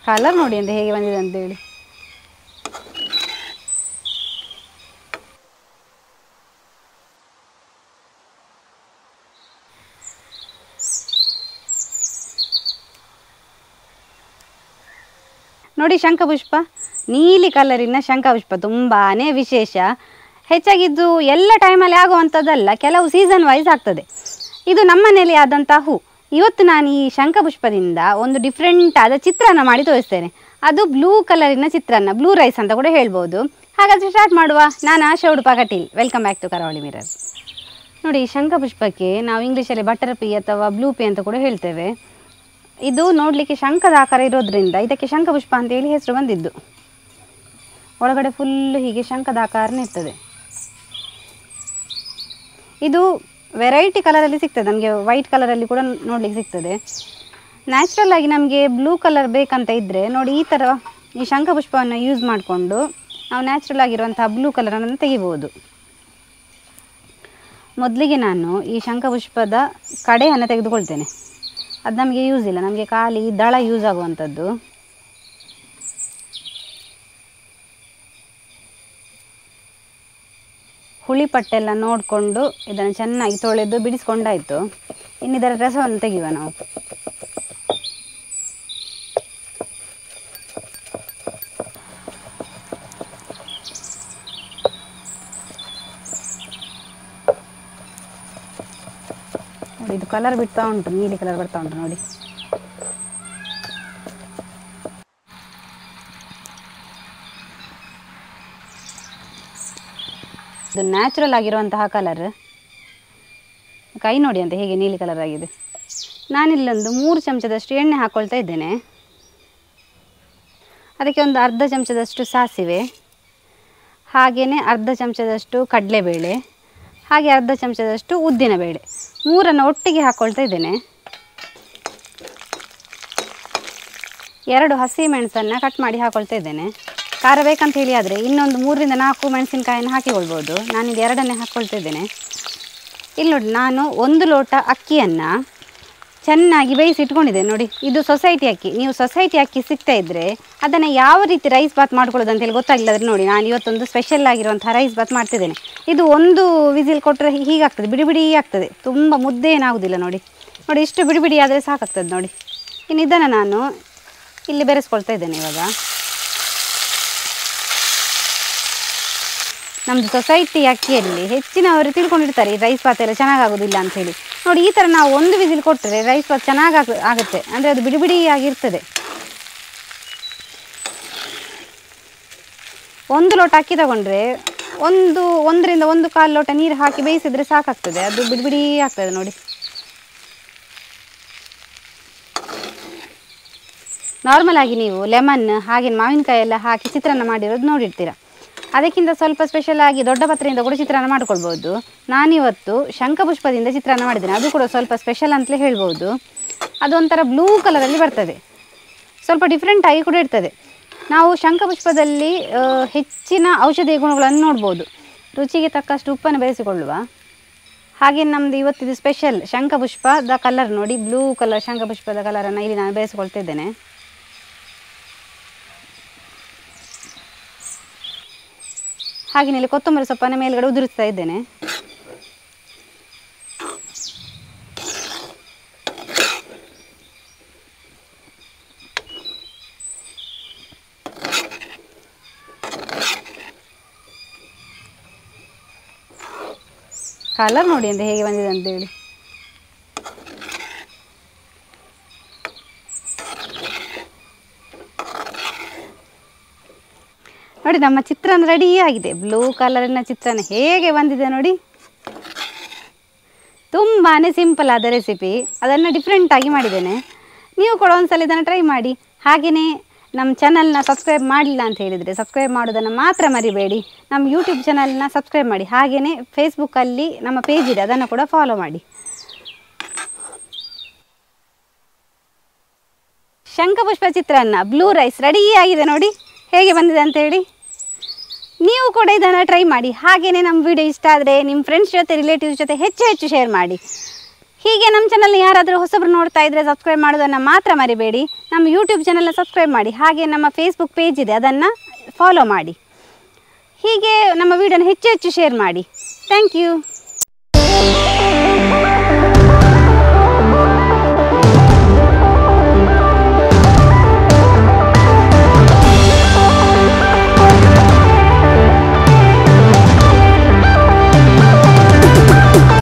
colour ನೋಡಿ ಅಂತ ಹೇಗೆ ಬಂದಿದೆ ಅಂತೇಳಿ ನೋಡಿ ಶಂಖಪುಷ್ಪ ನೀಲಿ ಕಲರಿನ ಶಂಖಪುಷ್ಪ ತುಂಬಾನೇ ವಿಶೇಷ ಹೆಚ್ಚಾಗಿದ್ದು ಎಲ್ಲ ಟೈಮಲ್ಲಿ ಆಗುವಂಥದ್ದಲ್ಲ ಕೆಲವು ಸೀಸನ್ ವೈಸ್ ಆಗ್ತದೆ ಇದು ನಮ್ಮನೇಲಿ ಆದಂಥ ಹೂ ಇವತ್ತು ನಾನು ಈ ಶಂಖಪುಷ್ಪದಿಂದ ಒಂದು ಡಿಫ್ರೆಂಟ್ ಆದ ಚಿತ್ರಾನ್ನ ಮಾಡಿ ತೋರಿಸ್ತೇನೆ ಅದು ಬ್ಲೂ ಕಲರಿನ ಚಿತ್ರಾನ್ನ ಬ್ಲೂ ರೈಸ್ ಅಂತ ಕೂಡ ಹೇಳ್ಬೋದು ಹಾಗಾದರೆ ಸ್ಟಾರ್ಟ್ ಮಾಡುವ ನಾನು Asha Udupa Kateel welcome back to Karavali mirror ನೋಡಿ ಈ ಶಂಖಪುಷ್ಪಕ್ಕೆ ನಾವು ಇಂಗ್ಲೀಷಲ್ಲಿ ಬಟರ್ ಪಿ ಅಥವಾ ಬ್ಲೂ ಪಿ ಅಂತ ಕೂಡ ಹೇಳ್ತೇವೆ ಇದು ನೋಡಲಿಕ್ಕೆ ಶಂಖದ ಆಕಾರ ಇರೋದ್ರಿಂದ ಇದಕ್ಕೆ ಶಂಖಪುಷ್ಪ ಅಂತೇಳಿ ಹೆಸರು ಬಂದಿದ್ದು ಒಳಗಡೆ ಫುಲ್ ಹೀಗೆ ಶಂಖದ ಆಕಾರನೇ ಇರ್ತದೆ ಇದು ವೆರೈಟಿ ಕಲರಲ್ಲಿ ಸಿಗ್ತದೆ ನಮಗೆ ವೈಟ್ ಕಲರಲ್ಲಿ ಕೂಡ ನೋಡಲಿಕ್ಕೆ ಸಿಗ್ತದೆ ನ್ಯಾಚುರಲ್ ಆಗಿ ನಮಗೆ ಬ್ಲೂ ಕಲರ್ ಬೇಕಂತ ಇದ್ದರೆ ನೋಡಿ ಈ ಥರ ಈ ಶಂಖಪುಷ್ಪವನ್ನು ಯೂಸ್ ಮಾಡಿಕೊಂಡು ನಾವು ನ್ಯಾಚುರಲ್ ಆಗಿರುವಂತಹ ಬ್ಲೂ ಕಲರನ್ನು ತೆಗಿಬೋದು ಮೊದಲಿಗೆ ನಾನು ಈ ಶಂಖಪುಷ್ಪದ ಕಡೆಯನ್ನು ತೆಗೆದುಕೊಳ್ತೇನೆ ಅದು ನಮಗೆ ಯೂಸ್ ಇಲ್ಲ ನಮಗೆ ಖಾಲಿ ದಳ ಯೂಸ್ ಆಗುವಂಥದ್ದು ಹುಳಿ ಪಟ್ಟೆಲ್ಲ ನೋಡಿಕೊಂಡು ಇದನ್ನು ಚೆನ್ನಾಗಿ ತೊಳೆದು ಬಿಡಿಸ್ಕೊಂಡಾಯಿತು ಇನ್ನಿದರ ರಸವನ್ನು ತೆಗೆಯುವ ನಾವು ನೋಡಿ ಇದು ಕಲರ್ ಬಿಡ್ತಾ ಉಂಟು ನೀಲಿ ಕಲರ್ ಬರ್ತಾ ಉಂಟು ನೋಡಿ ಇದು ನ್ಯಾಚುರಲ್ ಆಗಿರುವಂತಹ ಕಲರ್ ಕೈ ನೋಡಿ ಅಂತ ಹೇಗೆ ನೀಲಿ ಕಲರ್ ಆಗಿದೆ ನಾನಿಲ್ಲೊಂದು ಮೂರು ಚಮಚದಷ್ಟು ಎಣ್ಣೆ ಹಾಕ್ಕೊಳ್ತಾ ಇದ್ದೇನೆ ಅದಕ್ಕೆ ಒಂದು ಅರ್ಧ ಚಮಚದಷ್ಟು ಸಾಸಿವೆ ಹಾಗೆಯೇ ಅರ್ಧ ಚಮಚದಷ್ಟು ಕಡಲೆಬೇಳೆ ಹಾಗೆ ಅರ್ಧ ಚಮಚದಷ್ಟು ಉದ್ದಿನಬೇಳೆ ಮೂರನ್ನು ಒಟ್ಟಿಗೆ ಹಾಕ್ಕೊಳ್ತಾ ಇದ್ದೇನೆ ಎರಡು ಹಸಿ ಮೆಣಸನ್ನು ಕಟ್ ಮಾಡಿ ಹಾಕ್ಕೊಳ್ತಾ ಇದ್ದೇನೆ ಖಾರ ಬೇಕಂತ ಹೇಳಿ ಆದರೆ ಇನ್ನೊಂದು ಮೂರರಿಂದ ನಾಲ್ಕು ಮೆಣಸಿನಕಾಯನ್ನು ಹಾಕಿಕೊಳ್ಬೋದು ನಾನಿದು ಎರಡನ್ನೇ ಹಾಕ್ಕೊಳ್ತಾ ಇದ್ದೇನೆ ಇಲ್ಲಿ ನೋಡಿ ನಾನು ಒಂದು ಲೋಟ ಅಕ್ಕಿಯನ್ನು ಚೆನ್ನಾಗಿ ಬೇಯಿಸಿ ಇಟ್ಕೊಂಡಿದ್ದೇನೆ ನೋಡಿ ಇದು ಸೊಸೈಟಿ ಅಕ್ಕಿ ನೀವು ಸೊಸೈಟಿ ಅಕ್ಕಿ ಸಿಗ್ತಾ ಇದ್ದರೆ ಅದನ್ನು ಯಾವ ರೀತಿ ರೈಸ್ ಬಾತ್ ಮಾಡ್ಕೊಳ್ಳೋದು ಅಂತೇಳಿ ಗೊತ್ತಾಗಿಲ್ಲ ಆದರೆ ನೋಡಿ ನಾನು ಇವತ್ತೊಂದು ಸ್ಪೆಷಲ್ ಆಗಿರುವಂಥ ರೈಸ್ ಬಾತ್ ಮಾಡ್ತಿದ್ದೇನೆ ಇದು ಒಂದು ವಿಸಿಲ್ ಕೊಟ್ಟರೆ ಹೀಗಾಗ್ತದೆ ಬಿಡಿ ಬಿಡಿ ಆಗ್ತದೆ ತುಂಬ ಮುದ್ದೆ ಏನಾಗೋದಿಲ್ಲ ನೋಡಿ ನೋಡಿ ಇಷ್ಟು ಬಿಡಿ ಬಿಡಿ ಆದರೆ ಸಾಕಾಗ್ತದೆ ನೋಡಿ ಇನ್ನು ಇದನ್ನು ನಾನು ಇಲ್ಲಿ ಬೆರೆಸ್ಕೊಳ್ತಾ ಇದ್ದೇನೆ ಇವಾಗ ನಮ್ಮದು ಸೊಸೈಟಿ ಅಕ್ಕಿಯಲ್ಲಿ ಹೆಚ್ಚಿನವರು ತಿಳ್ಕೊಂಡಿರ್ತಾರೆ ಈ ರೈಸ್ ಬಾತ್ ಎಲ್ಲ ಚೆನ್ನಾಗಾಗೋದಿಲ್ಲ ಅಂಥೇಳಿ ನೋಡಿ ಈ ಥರ ನಾವು ಒಂದು ವಿಸಿಲ್ ಕೊಟ್ಟರೆ ರೈಸ್ ಬಾತ್ ಚೆನ್ನಾಗಿ ಆಗುತ್ತೆ ಅಂದರೆ ಅದು ಬಿಡಿ ಬಿಡಿಯಾಗಿರ್ತದೆ ಒಂದು ಲೋಟ ಅಕ್ಕಿ ತಗೊಂಡ್ರೆ ಒಂದು ಒಂದರಿಂದ ಒಂದು ಕಾಲು ಲೋಟ ನೀರು ಹಾಕಿ ಬೇಯಿಸಿದ್ರೆ ಸಾಕಾಗ್ತದೆ ಅದು ಬಿಡಿ ಬಿಡಿ ಆಗ್ತದೆ ನೋಡಿ ನಾರ್ಮಲ್ ಆಗಿ ನೀವು ಲೆಮನ್ ಹಾಗೆ ಮಾವಿನಕಾಯಿ ಎಲ್ಲ ಹಾಕಿ ಚಿತ್ರಾನ್ನ ಮಾಡಿರೋದು ನೋಡಿರ್ತೀರ ಅದಕ್ಕಿಂತ ಸ್ವಲ್ಪ ಸ್ಪೆಷಲ್ ಆಗಿ ದೊಡ್ಡ ಪತ್ರೆಯಿಂದ ಕೂಡ ಚಿತ್ರಾನ್ನ ಮಾಡ್ಕೊಳ್ಬೋದು ನಾನಿವತ್ತು ಶಂಖಪುಷ್ಪದಿಂದ ಚಿತ್ರಾನ್ನ ಮಾಡಿದ್ದೇನೆ ಅದು ಕೂಡ ಸ್ವಲ್ಪ ಸ್ಪೆಷಲ್ ಅಂತಲೇ ಹೇಳ್ಬೋದು ಅದೊಂಥರ ಬ್ಲೂ ಕಲರಲ್ಲಿ ಬರ್ತದೆ ಸ್ವಲ್ಪ ಡಿಫ್ರೆಂಟ್ ಆಗಿ ಕೂಡ ಇರ್ತದೆ ನಾವು ಶಂಖಪುಷ್ಪದಲ್ಲಿ ಆ, ಹೆಚ್ಚಿನ ಔಷಧೀಯ ಗುಣಗಳನ್ನು ನೋಡ್ಬೋದು ರುಚಿಗೆ ತಕ್ಕಷ್ಟು ಉಪ್ಪನ್ನು ಬೆರೆಸಿಕೊಳ್ಳುವ ಹಾಗೆ ನಮ್ಮದು ಇವತ್ತಿದು ಸ್ಪೆಷಲ್ ಶಂಖಪುಷ್ಪದ ಕಲರ್ ನೋಡಿ ಬ್ಲೂ ಕಲರ್ ಶಂಖಪುಷ್ಪದ ಕಲರನ್ನು ಇಲ್ಲಿ ನಾನು ಬೆರೆಸಿಕೊಳ್ತಾ ಇದ್ದೇನೆ ಹಾಗೆ ಇಲ್ಲಿ ಕೊತ್ತಂಬರಿ ಸೊಪ್ಪನ್ನು ಮೇಲ್ಗಡೆ ಉದುರಿಸ್ತಾ ಇದ್ದೇನೆ ಕಲರ್ ನೋಡಿ ಅಂತ ಹೇಗೆ ಬಂದಿದೆ ಅಂತೇಳಿ ನೋಡಿ ನಮ್ಮ ಚಿತ್ರಾನ್ನ ರೆಡಿ ಆಗಿದೆ ಬ್ಲೂ ಕಲರಿನ ಚಿತ್ರಾನ್ನ ಹೇಗೆ ಬಂದಿದೆ ನೋಡಿ ತುಂಬಾ ಸಿಂಪಲ್ ಆದ ರೆಸಿಪಿ ಅದನ್ನು ಡಿಫ್ರೆಂಟ್ ಆಗಿ ಮಾಡಿದ್ದೇನೆ ನೀವು ಕೂಡ ಒಂದ್ಸಲ ಇದನ್ನು ಟ್ರೈ ಮಾಡಿ ಹಾಗೆಯೇ ನಮ್ಮ ಚಾನಲ್ನ ಸಬ್ಸ್ಕ್ರೈಬ್ ಮಾಡಲಿಲ್ಲ ಅಂತ ಹೇಳಿದರೆ ಸಬ್ಸ್ಕ್ರೈಬ್ ಮಾಡೋದನ್ನು ಮಾತ್ರ ಮರಿಬೇಡಿ ನಮ್ಮ ಯೂಟ್ಯೂಬ್ ಚಾನಲ್ನ ಸಬ್ಸ್ಕ್ರೈಬ್ ಮಾಡಿ ಹಾಗೆಯೇ ಫೇಸ್ಬುಕ್ಕಲ್ಲಿ ನಮ್ಮ ಪೇಜ್ ಇದೆ ಅದನ್ನು ಕೂಡ ಫಾಲೋ ಮಾಡಿ ಶಂಖಪುಷ್ಪ ಚಿತ್ರಾನ್ನ ಬ್ಲೂ ರೈಸ್ ರೆಡಿ ಆಗಿದೆ ನೋಡಿ ಹೇಗೆ ಬಂದಿದೆ ಅಂತ ಹೇಳಿ ನೀವು ಕೂಡ ಇದನ್ನು ಟ್ರೈ ಮಾಡಿ ಹಾಗೆಯೇ ನಮ್ಮ ವಿಡಿಯೋ ಇಷ್ಟ ಆದರೆ ನಿಮ್ಮ ಫ್ರೆಂಡ್ಸ್ ಜೊತೆ ರಿಲೇಟಿವ್ಸ್ ಜೊತೆ ಹೆಚ್ಚು ಹೆಚ್ಚು ಶೇರ್ ಮಾಡಿ ಹೀಗೆ ನಮ್ಮ ಚಾನಲ್ ಯಾರಾದರೂ ಹೊಸಬ್ರು ನೋಡ್ತಾ ಇದ್ದರೆ ಸಬ್ಸ್ಕ್ರೈಬ್ ಮಾಡೋದನ್ನು ಮಾತ್ರ ಮರಿಬೇಡಿ ನಮ್ಮ ಯೂಟ್ಯೂಬ್ ಚಾನಲ್ನ ಸಬ್ಸ್ಕ್ರೈಬ್ ಮಾಡಿ ಹಾಗೆ ನಮ್ಮ ಫೇಸ್ಬುಕ್ ಪೇಜ್ ಇದೆ ಅದನ್ನು ಫಾಲೋ ಮಾಡಿ ಹೀಗೆ ನಮ್ಮ ವಿಡಿಯೋನ ಹೆಚ್ಚು ಹೆಚ್ಚು ಶೇರ್ ಮಾಡಿ ಥ್ಯಾಂಕ್ ಯು